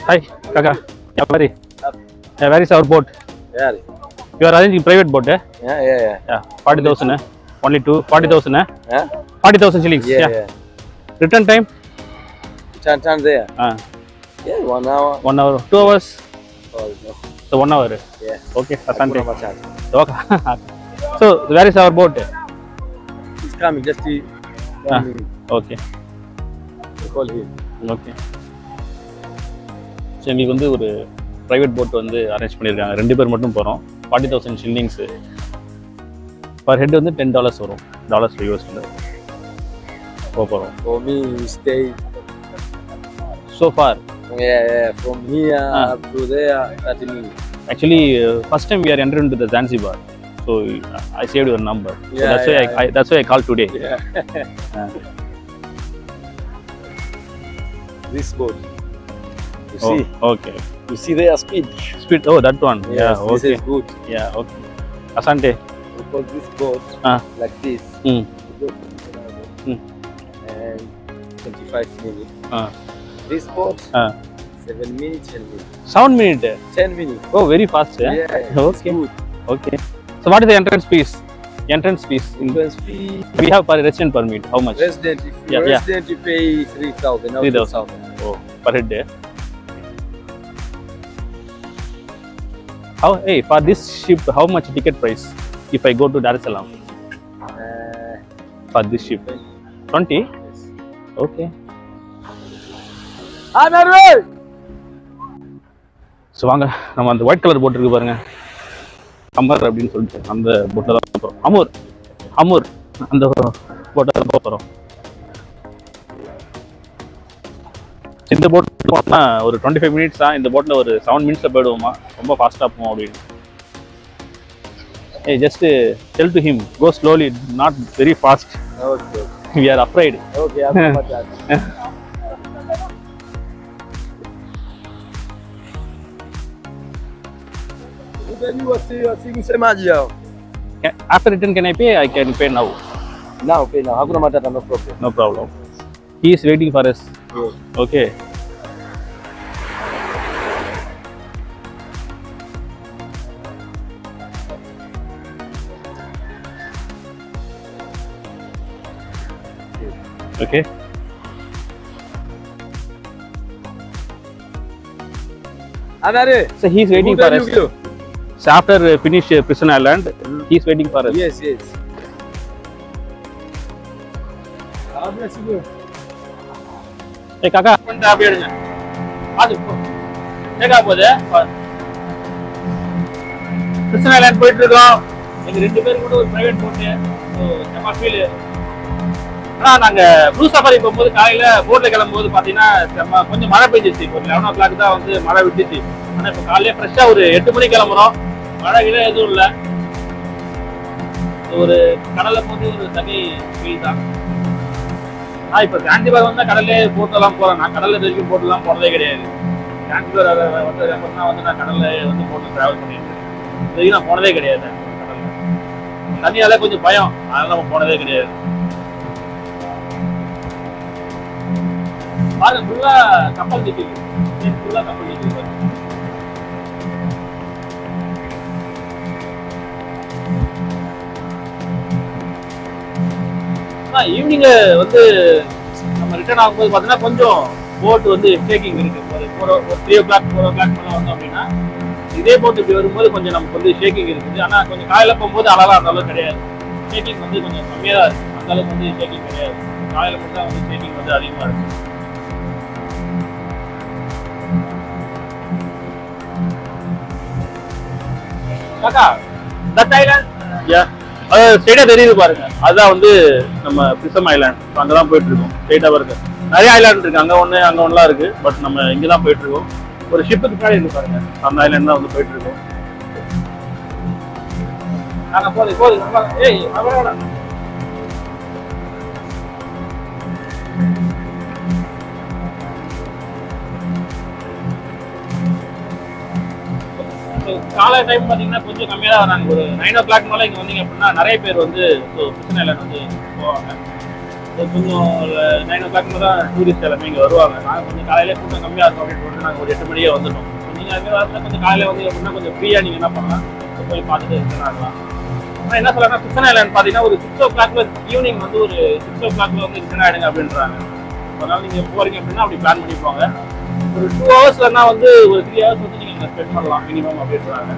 Hi, Kaka. Yeah, where is, yeah, where is our boat? Yeah, You are arranging private boat, eh? yeah, yeah, yeah. Yeah, 40,000, eh? Only two, 40,000, eh? Huh? 40,000 shillings. Yeah, Yeah. yeah. Return time? Turn, turn there. Uh, Yeah, one hour. one hour, two hours. Oh, no. So one hour. Yeah. Okay, Asante. Hakuna matata. Okay. so where is our boat? He's coming, just he, Ah. one minute. Okay. We call him. Okay so எங்களுக்கு வந்து ஒரு private boat வந்து arrange பண்ணியிருக்காங்க ரெண்டு பேர் மட்டும் போகிறோம் forty thousand shillings per head வந்து டென் டாலர்ஸ் வரும் டாலர்ஸ் யூஎஸில் போக போகிறோம் For me, we stay. So for Yeah, yeah. From here Ah. up to there, 30 minutes. Actually first time we are enter to the Zanzibar so I save your number Yeah, that's why yeah, I that's why I call today Yeah. this boat. You oh see, okay you see their speed. Speed oh that one yeah Yes, this okay is good. Yeah okay அசாண்டே We call this boat Ah. like this. ம் We go to another boat. Mm. And 25 minutes. Ah This boat, ah 7 minutes, 10 minutes. Seven minute 10 minutes. Oh very fast Yeah, yeah, it's Okay. good. Okay. So what is the entrance fees? Entrance fees. In, Entrance fee, we have per resident permit. How much? resident, if Yeah, you're yeah. resident, you pay 3,000. now 3,000. 2,000. Oh, per head. eh? How? Hey, for this ship, how much ticket price? If I go to Dar es Salaam Uh, for this ship, twenty. Okay. So வாங்க நம்ம அந்த white colour boat இருக்கு பாருங்க அமர் அப்படின்னு சொல்லிட்டு அந்த போட்டில் தான் போகிறோம் அமூர் அமூர் அந்த போட்டை தான் போகிறோம் இந்த போட் போனா ஒரு டுவெண்ட்டி ஃபைவ் மினிட்ஸ் தான் இந்த போட்டில் ஒரு செவன் மினிட்ஸில் போயிடுவோமா ரொம்ப ஃபாஸ்ட்டாக போவோம் அப்படின்னு ஏய் just tell to him go slowly not very fast okay. We are afraid Okay, I'm about that. Then you are still you are singing semaji hao. After return can I pay I can pay now Now, okay, now. Hakuna matata, no problem. No problem he is waiting for yes Yes. Okay okay Anare. So he is waiting Who for tell us. you go? So after uh, finish uh, Prison Island, he is waiting for us. Yes, yes. God bless you. ஏய் காக்கா கொஞ்சம் அப்படியே எடுங்க அது கேக்கா போகுது Krishna island போயிட்டு இருக்கோம் எங்க ரெண்டு பேரும் கூட ஒரு பிரைவேட் போட்டு செம்ம ஃபீல் ஆனா நாங்க ப்ளூ சஃபாரி போகும்போது காலையில போட்ல கிளம்பும்போது பாத்தீங்கன்னா செம்ம கொஞ்சம் மழை பெஞ்சிச்சு ஒரு லெவன் ஓ கிளாக் தான் வந்து மழை விட்டுச்சு ஆனா இப்ப காலையில ஃப்ரெஷ்ஷா ஒரு எட்டு மணிக்கு கிளம்புறோம் மழை கிழ எதுவும் இல்ல ஒரு கடல்ல போது ஒரு தனி ஃபீல் தான் நான் இப்ப ஜான்சிபார் வந்தா கடல்லே போட்டெல்லாம் போறேன் நான் கடல்ல இது வரைக்கும் போட்டெல்லாம் போனதே கிடையாது ஜான்சிபார் அதை வந்து அப்புறம் தான் வந்து நான் கடல்ல வந்து போட்டு டிராவல் பண்ணிட்டு இருக்கேன். இது வரைக்கும் நான் போனதே கிடையாது கடல்ல தண்ணியால கொஞ்சம் பயம் அதனால நம்ம போனதே கிடையாது பாருங்க ஃபுல்லா கப்பல் நிக்குது ஃபுல்லா கப்பல் நிக்குது பாருங்க. ஈவினிங் வந்து நம்ம ரிட்டர்ன் ஆகும்போது பார்த்தீங்கன்னா கொஞ்சம் போட் வந்து ஷேக்கிங் இருக்கு ஒரு ஃபோர் ஒரு three o'clock four o'clock மேலே வந்தோம் அப்படின்னா இதே போட் இப்படி வரும்போது கொஞ்சம் நமக்கு வந்து ஷேக்கிங் இருக்குது ஆனால் கொஞ்சம் காலையில் போகும்போது அளவாக அந்த அளவுக்கு கிடையாது ஷேக்கிங் வந்து கொஞ்சம் கம்மியாக தான் இருக்கு அந்த அளவுக்கு வந்து ஷேக்கிங் கிடையாது காலையில் மட்டும் தான் வந்து ஷேக்கிங் வந்து அதிகமாக இருக்கு காக்கா தட் ஐலாண்ட் யா அது ஸ்ட்ரெயிட்டா தெரியுது பாருங்க அதுதான் வந்து நம்ம பிரிசம் ஐலாண்ட் அங்கே தான் போயிட்டு இருக்கோம் ஸ்ட்ரெயிட்டா பாருங்க நிறைய ஐலாண்ட் இருக்கு அங்க ஒண்ணு அங்க ஒண்ணுலாம் இருக்கு பட் நம்ம இங்க தான் போயிட்டு இருக்கோம் ஒரு ஷிப்புக்கு பின்னாடி இருக்கு பாருங்க அந்த ஐலாண்ட் தான் வந்து போயிட்டு இருக்கோம் நாங்க போது போது நம்ம ஏய் வர, வர, வர. So, காலை டைம் பார்த்தீங்கன்னா கொஞ்சம் கம்மியாக தான் வராங்க ஒரு நைன் ஓ கிளாக் மேலே இங்கே வந்தீங்க அப்படின்னா நிறைய பேர் வந்து ஸோ கிருஷ்ண ஐலாண்ட் வந்து போவாங்க ஒரு கொஞ்சம் நைன் ஓ கிளாக் தான் டூரிஸ்ட் எல்லாமே இங்கே வருவாங்க நாங்கள் கொஞ்சம் காலையிலே கூட்டம் கம்மியாக இருக்கும் அப்படின்னு சொல்லிட்டு நாங்கள் ஒரு எட்டு மணியே வந்துட்டோம் நீங்கள் அதுமாதிரி வரப்ப கொஞ்சம் காலையில் வந்து அப்படின்னா கொஞ்சம் ஃப்ரீயாக நீங்கள் என்ன பண்ணலாம் இங்க போய் பார்த்துட்டு ரிட்டர்ன் ஆகலாம் ஆனால் என்ன சொல்லலாம் கிருஷ்ணா ஐலாண்ட் பார்த்தீங்கன்னா ஒரு சிக்ஸ் ஓ கிளாக்ல ஈவினிங் வந்து ஒரு சிக்ஸ் ஓ கிளாக்ல வந்து ரிட்டர்ன் ஆகிடுங்க அப்படின்றாங்க அதனால நீங்கள் போகிறீங்க அப்படின்னா அப்படி பிளான் பண்ணி போங்க ஒரு டூ ஹவர்ஸ்லன்னா வந்து ஒரு த்ரீ ஹவர்ஸ் வந்து நீங்கள் இங்கே ஸ்பெண்ட் பண்ணலாம் மினிமம் அப்படின்றாங்க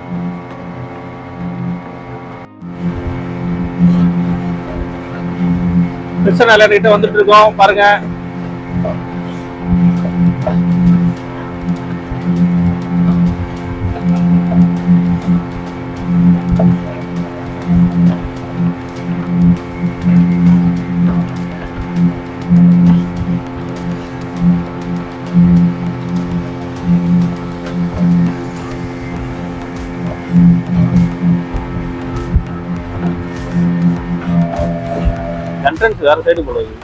கிருஷ்ணன் ஐலாண்ட் கிட்ட வந்துட்டு இருக்கோம் பாருங்க என்ட்ரன்ஸ் வேற சைடு போல இருக்கு.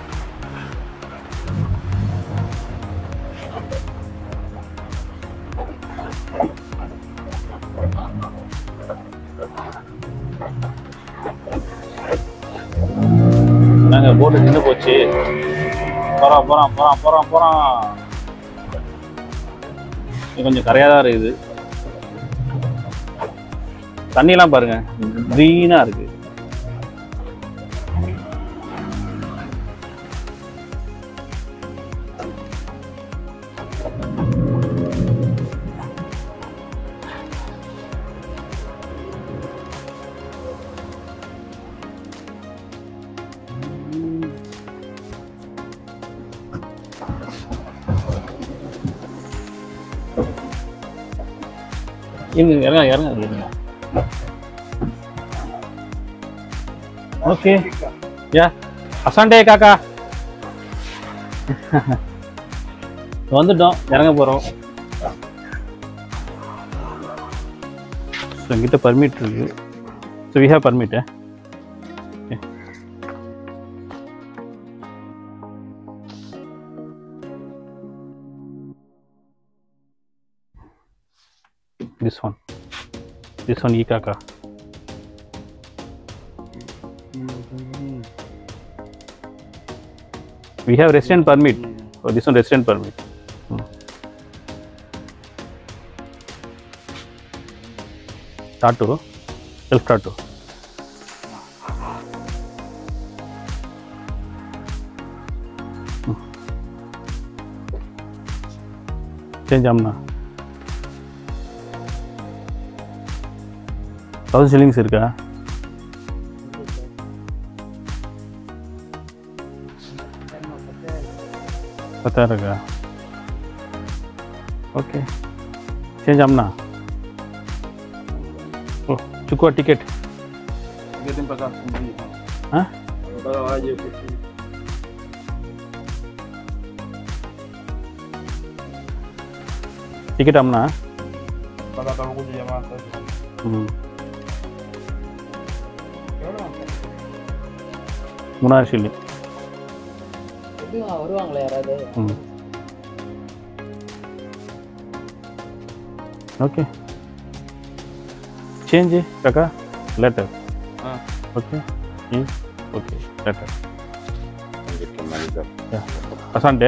நாங்க போட்டு நின்று போச்சு போறோம் போறோம் போறோம் போறோம் போறோம் இது கொஞ்சம் கரையா தான் இருக்குது தண்ணியெல்லாம் பாருங்க க்ரீனா இருக்கு இருங்க இறங்க இறங்க இருங்க ஓகே யா அசாண்டே காக்கா வந்துட்டோம் இறங்க போகிறோம் ஸோ எங்கிட்ட பர்மிட் இருக்கு so we have permit this one this one ikaka we have resident permit oh this one resident permit Hmm. tattoo self tattoo Hmm. change amna thousand shillings இருக்கா பத்தாயிரம் இருக்கா okay change ஆம்னா ஓ சுக்குவா ticket Tiketi mpaka asubuhi. ஆ Mpaka waje ofisini. Ticket ஆம்னா Mpaka atakuja jamaa sasa. ம் மூணாயிரம் ஷில்லிங் எப்படியும் வருவாங்களா யாராவது ம் ஓகே சேஞ்சு காக்கா லேட்டர் Ah. ஓகே ம் ஓகே லேட்டர் அசாண்டே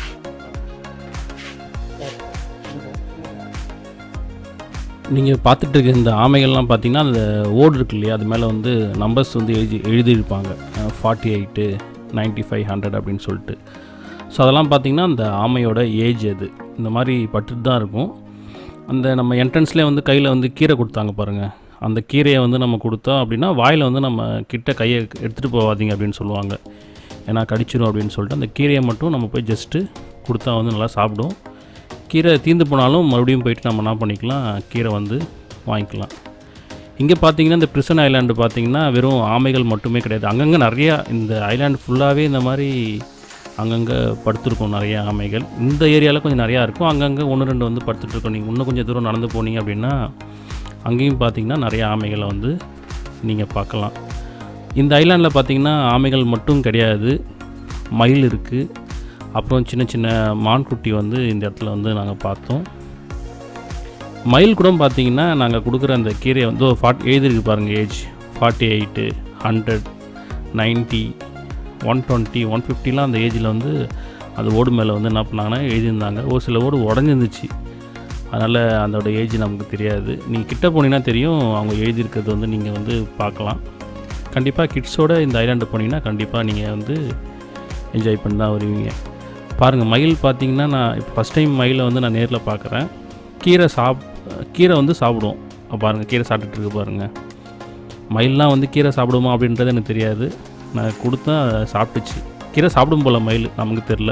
நீங்கள் பார்த்துட்டு இருக்க இந்த ஆமைகள்லாம் பார்த்தீங்கன்னா அந்த ஓடு இருக்கு இல்லையா அது மேலே வந்து நம்பர்ஸ் வந்து எழுதி எழுதியிருப்பாங்க forty eight ninety five hundred அப்படின்னு சொல்லிட்டு ஸோ அதெல்லாம் பார்த்தீங்கன்னா அந்த ஆமையோட ஏஜ் அது இந்த மாதிரி பட்டுட்டு தான் இருக்கும் அந்த நம்ம என்ட்ரன்ஸ்லேயே வந்து கையில் வந்து கீரை கொடுத்தாங்க பாருங்கள் அந்த கீரையை வந்து நம்ம கொடுத்தோம் அப்படின்னா வாயில் வந்து நம்ம கிட்ட கையை எடுத்துகிட்டு போகாதீங்க அப்படின்னு சொல்லுவாங்க ஏன்னா கடிச்சிரும் அப்படின்னு சொல்லிட்டு அந்த கீரையை மட்டும் நம்ம போய் ஜஸ்ட்டு கொடுத்தா வந்து நல்லா சாப்பிடும் கீரை தீர்ந்து போனாலும் மறுபடியும் போயிட்டு நம்ம என்ன பண்ணிக்கலாம் கீரை வந்து வாங்கிக்கலாம் இங்கே பார்த்தீங்கன்னா இந்த பிரிசன் ஐலாண்டு பார்த்தீங்கன்னா வெறும் ஆமைகள் மட்டுமே கிடையாது அங்கங்கே நிறையா இந்த ஐலாண்டு ஃபுல்லாகவே இந்த மாதிரி அங்கங்கே படுத்துருக்கும் நிறைய ஆமைகள் இந்த ஏரியாவில் கொஞ்சம் நிறையா இருக்கும் அங்கங்கே ஒன்று ரெண்டு வந்து படுத்துட்டு இருக்கும் நீங்கள் இன்னும் கொஞ்சம் தூரம் நடந்து போனீங்க அப்படின்னா அங்கேயும் பார்த்தீங்கன்னா நிறைய ஆமைகளை வந்து நீங்கள் பார்க்கலாம் இந்த ஐலாண்டில் பார்த்தீங்கன்னா ஆமைகள் மட்டும் கிடையாது மயில் இருக்குது அப்புறம் சின்ன சின்ன மான்குட்டி வந்து இந்த இடத்துல வந்து நாங்கள் பார்த்தோம் மயில் கூட பார்த்தீங்கன்னா நாங்கள் கொடுக்குற அந்த கீரையை வந்து ஃபார்ட் எழுதிருக்கு பாருங்கள் age forty eight hundred ninety one twenty one ஃபிஃப்டிலாம் அந்த ஏஜில் வந்து அந்த ஓடு மேலே வந்து என்ன பண்ணாங்கன்னா எழுதியிருந்தாங்க ஒரு சில ஓடு உடஞ்சிருந்துச்சு அதனால் அதோட ஏஜ் நமக்கு தெரியாது நீங்கள் கிட்ட போனீங்கன்னா தெரியும் அவங்க எழுதியிருக்கிறது வந்து நீங்கள் வந்து பார்க்கலாம் கண்டிப்பாக கிட்ஸோட இந்த ஐலாண்டு போனீங்கன்னா கண்டிப்பாக நீங்கள் வந்து என்ஜாய் பண்ணி தான் வருவீங்க பாருங்கள் மயில் பார்த்தீங்கன்னா நான் இப்போ ஃபஸ்ட் டைம் மயிலை வந்து நான் நேரில் பார்க்குறேன் கீரை சாப் கீரை வந்து சாப்பிடுவோம் அப்ப பாருங்க கீரை சாப்பிட்டுட்டு இருக்கு பாருங்கள் மயில்லாம் வந்து கீரை சாப்பிடுமா அப்படின்றது எனக்கு தெரியாது நான் கொடுத்தா சாப்பிட்டுச்சு கீரை சாப்பிடும் போல் மயில் நமக்கு தெரில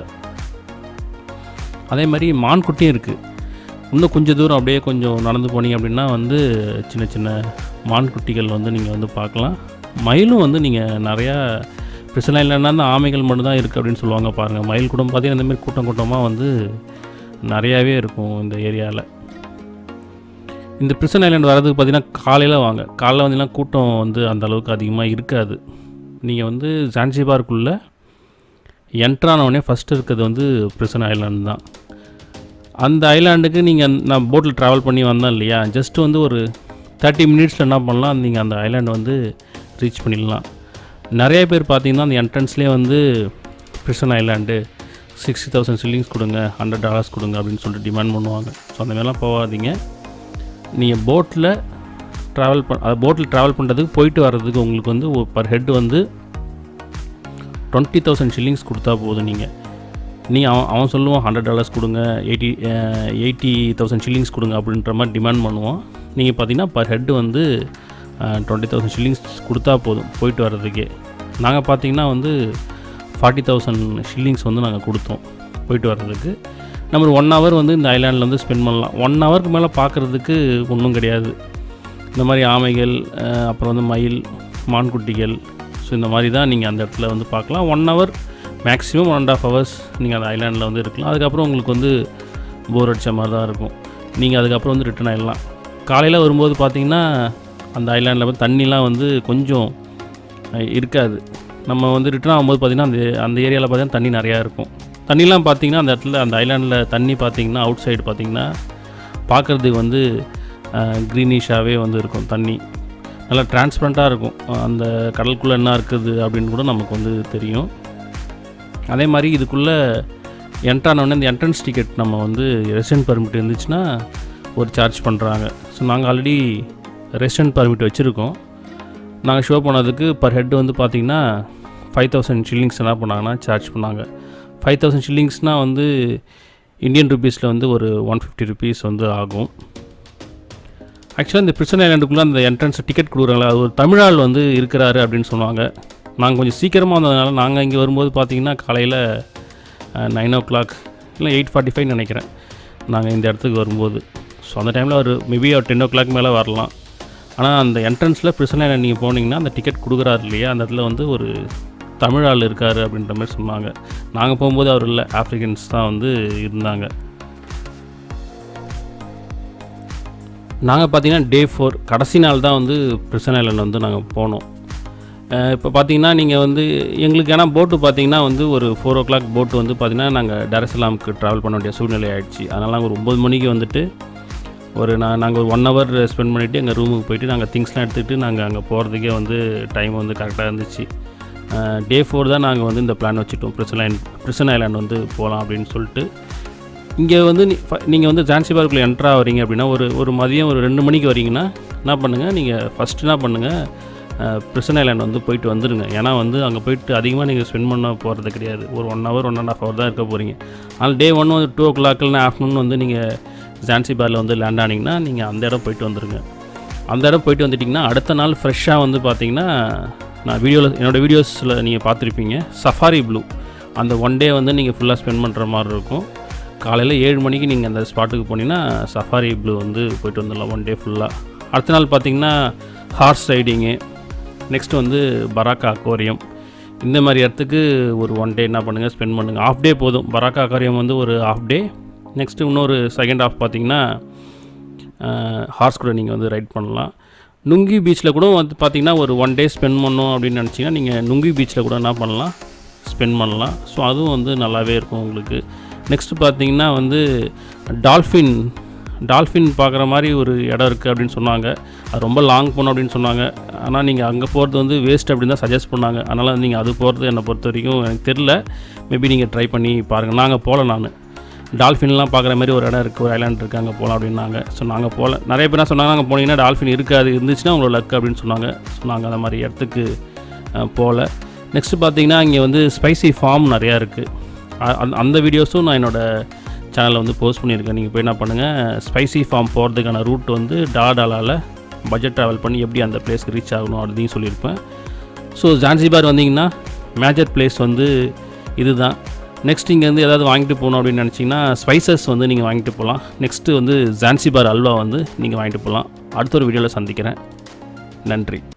அதே மாதிரி மான் குட்டியும் இருக்குது இன்னும் கொஞ்சம் தூரம் அப்படியே கொஞ்சம் நடந்து போனீங்க அப்படின்னா வந்து சின்ன சின்ன மான் குட்டிகள் வந்து நீங்கள் வந்து பார்க்கலாம் மயிலும் வந்து நீங்கள் நிறையா பிரச்சனை இல்லைன்னா அந்த ஆமைகள் மட்டும்தான் இருக்குது அப்படின்னு சொல்லுவாங்க பாருங்கள் மயில் கூட பார்த்தீங்கன்னா இந்த மாதிரி கூட்டம் கூட்டமாக வந்து நிறையாவே இருக்கும் இந்த ஏரியாவில் இந்த பிரிசன் ஐலாண்ட் வரதுக்கு பார்த்தீங்கன்னா காலையில் வாங்க காலையில் வந்தீங்கன்னா கூட்டம் வந்து அந்த அளவுக்கு அதிகமாக இருக்காது நீங்கள் வந்து ஜான்சிபார்க்குள்ளே என்ட்ரானவுடனே ஃபஸ்ட்டு இருக்கிறது வந்து பிரிசன் ஐலாண்ட் தான் அந்த ஐலாண்டுக்கு நீங்கள் நான் போட்டில் ட்ராவல் பண்ணி வந்தேன் இல்லையா ஜஸ்ட் வந்து ஒரு தேர்ட்டி மினிட்ஸில் என்ன பண்ணலாம் நீங்கள் அந்த ஐலாண்ட் வந்து ரீச் பண்ணிடலாம் நிறைய பேர் பார்த்தீங்கன்னா அந்த என்ட்ரன்ஸ்லேயே வந்து prison island sixty thousand shillings கொடுங்க ஹண்ட்ரட் டாலர்ஸ் கொடுங்க அப்படின்னு சொல்லிட்டு டிமாண்ட் பண்ணுவாங்க ஸோ அந்த மாதிரிலாம் போகாதீங்க நீங்கள் போட்டில் ட்ராவல் பண் அது போட்டில் ட்ராவல் பண்ணுறதுக்கு போயிட்டு வர்றதுக்கு உங்களுக்கு வந்து பர் ஹெட் வந்து டுவெண்ட்டி தௌசண்ட் ஷில்லிங்ஸ் கொடுத்தா போதும் நீங்கள் நீங்கள் அவன் அவன் சொல்லுவான் ஹண்ட்ரட் டாலர்ஸ் கொடுங்க எயிட்டி எயிட்டி தௌசண்ட் ஷில்லிங்ஸ் கொடுங்க அப்படின்ற மாதிரி டிமாண்ட் பண்ணுவோம் நீங்கள் பார்த்தீங்கன்னா பர் ஹெட் வந்து டுவெண்ட்டி தௌசண்ட் ஷில்லிங்ஸ் கொடுத்தா போதும் போயிட்டு வர்றதுக்கே நாங்கள் பார்த்தீங்கன்னா வந்து ஃபார்ட்டி தௌசண்ட் ஷில்லிங்ஸ் வந்து நாங்கள் கொடுத்தோம் போயிட்டு வர்றதுக்கு நம்ம ஒரு ஒன் ஹவர் வந்து இந்த ஐலாண்டில் வந்து ஸ்பெண்ட் பண்ணலாம் ஒன் ஹவருக்கு மேலே பார்க்குறதுக்கு ஒன்றும் கிடையாது இந்த மாதிரி ஆமைகள் அஹ், அப்புறம் வந்து மயில் மான்குட்டிகள் ஸோ இந்த மாதிரி தான் நீங்கள் அந்த இடத்துல வந்து பார்க்கலாம் one hour maximum one and half hours நீங்கள் அந்த ஐலாண்டில் வந்து இருக்கலாம் அதுக்கப்புறம் உங்களுக்கு வந்து போர் அடித்த மாதிரி தான் இருக்கும் நீங்கள் அதுக்கப்புறம் வந்து ரிட்டர்ன் ஆகிடலாம் காலையில் வரும்போது பார்த்தீங்கன்னா அந்த ஐலாண்டில் வந்து தண்ணிலாம் வந்து கொஞ்சம் அஹ், இருக்காது நம்ம வந்து ரிட்டர்ன் ஆகும்போது பார்த்திங்கன்னா அந்த அந்த ஏரியாவில் பார்த்தீங்கன்னா தண்ணி நிறையா இருக்கும் தண்ணிலாம் பார்த்தீங்கன்னா அந்த இடத்துல அந்த ஐலாண்டில் தண்ணி பார்த்தீங்கன்னா அவுட் சைடு பார்த்தீங்கன்னா பார்க்குறதுக்கு வந்து க்ரீனிஷாகவே வந்து இருக்கும் தண்ணி நல்லா டிரான்ஸ்பரண்ட்டாக இருக்கும் அஹ் அந்த கடலுக்குள்ளே என்ன இருக்குது அப்படின்னு கூட நமக்கு வந்து தெரியும் அதே மாதிரி இதுக்குள்ளே என்ட்ரானோடனே இந்த என்ட்ரன்ஸ் டிக்கெட் நம்ம வந்து ரெசிடென்ட் பர்மிட் இருந்துச்சுன்னா ஒரு சார்ஜ் பண்ணுறாங்க ஸோ நாங்கள் ஆல்ரெடி ரெசிடென்ட் பர்மிட் வச்சுருக்கோம் நாங்கள் ஷோ பண்ணதுக்கு பர் ஹெட் வந்து பார்த்திங்கன்னா ஃபைவ் தௌசண்ட் ஷில்லிங்ஸ் என்ன பண்ணாங்கன்னா சார்ஜ் பண்ணாங்க ஃபைவ் தௌசண்ட் ஷில்லிங்ஸ்னால் வந்து இந்தியன் ருபீஸில் வந்து ஒரு ஒன் ஃபிஃப்டி ருபீஸ் வந்து ஆகும் ஆக்சுவலாக இந்த பிரிசன் ஐலாண்டுக்குள்ளே அந்த என்ட்ரன்ஸ் டிக்கெட் கொடுக்குறாங்களா அது ஒரு தமிழாள் வந்து இருக்கிறாரு அப்படின்னு சொன்னாங்க நாங்கள் கொஞ்சம் சீக்கிரமாக வந்ததுனால நாங்கள் இங்கே வரும்போது பார்த்தீங்கன்னா காலையில் நைன் ஓ கிளாக் இல்லை எயிட் ஃபார்ட்டி ஃபைவ் நினைக்கிறேன் நாங்கள் இந்த இடத்துக்கு வரும்போது ஸோ அந்த டைமில் ஒரு மேபி ஒரு டென் ஓ கிளாக் மேலே வரலாம் ஆனால் அந்த என்ட்ரன்ஸில் பிரிசன் ஐலாண்ட் நீங்கள் போனீங்கன்னா அந்த டிக்கெட் கொடுக்குறாரு இல்லையா அந்த இடத்துல வந்து ஒரு தமிழ் ஆள் இருக்கார் அப்படின்ற மாதிரி சொன்னாங்க நாங்கள் போகும்போது அவர் இல்லை ஆஃப்ரிக்கன்ஸ் தான் வந்து இருந்தாங்க நாங்கள் பார்த்தீங்கன்னா டே ஃபோர் கடைசி நாள் தான் வந்து பிரிசன் ஐலாண்ட் வந்து நாங்கள் போனோம் இப்போ பார்த்தீங்கன்னா நீங்கள் வந்து எங்களுக்கு ஏன்னா போட்டு பார்த்தீங்கன்னா வந்து ஒரு ஃபோர் ஓ கிளாக் போட்டு வந்து பார்த்தீங்கன்னா நாங்கள் டரசலாமுக்கு ட்ராவல் பண்ண வேண்டிய சூழ்நிலை ஆயிடுச்சு அதனால் நாங்கள் ஒரு ஒம்பது மணிக்கு வந்துட்டு ஒரு நான் நாங்கள் ஒரு ஒன் ஹவர் ஸ்பெண்ட் பண்ணிவிட்டு எங்கள் ரூமுக்கு போயிட்டு நாங்கள் திங்ஸ்லாம் எடுத்துக்கிட்டு நாங்கள் அங்கே போகிறதுக்கே வந்து டைம் வந்து கரெக்டாக இருந்துச்சு டே ஃபோர் தான் நாங்கள் வந்து இந்த பிளான் வச்சுட்டோம் பிரிசன் ஐலாண்ட் பிரிசன் ஐலாண்ட் வந்து போகலாம் அப்படின்னு சொல்லிட்டு இங்கே வந்து நீங்கள் வந்து ஜான்சிபார்க்குள்ளே என்ட்ரா வரீங்க அப்படின்னா ஒரு ஒரு மதியம் ஒரு ரெண்டு மணிக்கு வரீங்கன்னா என்ன பண்ணுங்கள் நீங்கள் ஃபஸ்ட்டு என்ன பண்ணுங்கள் பிரிசன் ஐலாண்ட் வந்து போயிட்டு வந்துடுங்க ஏன்னா வந்து அங்கே போயிட்டு அதிகமாக நீங்கள் ஸ்பெண்ட் பண்ண போகிறது கிடையாது ஒரு one hour one and half hour தான் இருக்க போகிறீங்க ஆனால் டே ஒன் வந்து டூ ஓ கிளாக்லாம் ஆஃப்டர்நூன் வந்து நீங்கள் ஜான்சிபாரில் வந்து லேண்ட் ஆனீங்கன்னா நீங்கள் அந்த இடம் போயிட்டு வந்துடுங்க அந்த இடம் போயிட்டு வந்துட்டிங்கன்னா அடுத்த நாள் ஃப்ரெஷ்ஷாக வந்து பார்த்தீங்கன்னா நான் வீடியோவில் என்னோடய வீடியோஸில் நீங்கள் பார்த்துருப்பீங்க சஃபாரி ப்ளூ அந்த ஒன் டே வந்து நீங்கள் ஃபுல்லாக ஸ்பெண்ட் பண்ணுற மாதிரி இருக்கும் காலையில் ஏழு மணிக்கு நீங்கள் அந்த ஸ்பாட்டுக்கு போனீங்கன்னா சஃபாரி ப்ளூ வந்து போயிட்டு வந்துடலாம் ஒன் டே ஃபுல்லாக அடுத்த நாள் பார்த்தீங்கன்னா ஹார்ஸ் ரைடிங்கு நெக்ஸ்ட் வந்து பராக்கா அக்வாரியம் இந்த மாதிரி இடத்துக்கு ஒரு ஒன் டே என்ன பண்ணுங்கள் ஸ்பெண்ட் பண்ணுங்கள் ஆஃப் டே போதும் பராக்கா அக்வாரியம் வந்து ஒரு ஆஃப் டே நெக்ஸ்ட்டு இன்னொரு செகண்ட் ஆஃப் பார்த்தீங்கன்னா ஹார்ஸ் கூட நீங்கள் வந்து ரைட் பண்ணலாம் நுங்கி பீச்சில் கூட வந்து பார்த்தீங்கன்னா ஒரு ஒன் டே ஸ்பெண்ட் பண்ணோம் அப்படின்னு நினச்சிங்கன்னா நீங்கள் நுங்கி பீச்சில் கூட என்ன பண்ணலாம் ஸ்பெண்ட் பண்ணலாம் ஸோ அதுவும் வந்து நல்லாவே இருக்கும் உங்களுக்கு நெக்ஸ்ட்டு பார்த்தீங்கன்னா வந்து டால்ஃபின் டால்ஃபின் பார்க்குற மாதிரி ஒரு இடம் இருக்குது அப்படின்னு சொன்னாங்க அது ரொம்ப லாங் போகணும் அப்படின்னு சொன்னாங்க ஆனால் நீங்கள் அங்கே போகிறது வந்து வேஸ்ட் அப்படின்னு தான் சஜஸ்ட் பண்ணாங்க அதனால் நீங்கள் அது போகிறது என்னை பொறுத்த வரைக்கும் எனக்கு தெரில மேபி நீங்கள் ட்ரை பண்ணி பாருங்கள் நாங்கள் போகல நான் டால்ஃபின்லாம் பார்க்குற மாதிரி ஒரு இடம் இருக்குது ஒரு ஐலாண்ட் இருக்குது அங்கே போகலாம் அப்படின்னாங்க ஸோ நாங்கள் போகல நிறைய பேர் என்ன சொன்னாங்க அங்கே போனீங்கன்னா டால்ஃபின் இருக்காது இருந்துச்சுன்னா உங்களோட லக் அப்படின்னு சொன்னாங்க ஸோ நாங்கள் அந்த மாதிரி இடத்துக்கு அஹ், போகல நெக்ஸ்ட்டு பார்த்தீங்கன்னா இங்கே வந்து ஸ்பைசி ஃபார்ம் நிறையா இருக்குது அந்த- அந்த வீடியோஸும் நான் என்னோடய சேனலில் வந்து போஸ்ட் பண்ணியிருக்கேன் நீங்கள் போய் என்ன பண்ணுங்கள் ஸ்பைசி ஃபார்ம் போகிறதுக்கான ரூட் வந்து டாலாவில் பட்ஜெட் ட்ராவல் பண்ணி எப்படி அந்த பிளேஸ்க்கு ரீச் ஆகணும் அப்படின்னு சொல்லியிருப்பேன் ஸோ ஜான்சிபார் வந்தீங்கன்னா மேஜர் பிளேஸ் வந்து இதுதான் நெக்ஸ்ட் இங்கேருந்து ஏதாவது வாங்கிட்டு போகணும் அப்படின்னு நினச்சிங்கன்னா ஸ்பைசஸ் வந்து நீங்கள் வாங்கிட்டு போகலாம் நெக்ஸ்ட்டு வந்து ஜான்சிபார் அல்வா வந்து நீங்கள் வாங்கிட்டு போகலாம் அடுத்த ஒரு வீடியோவில் சந்திக்கிறேன் நன்றி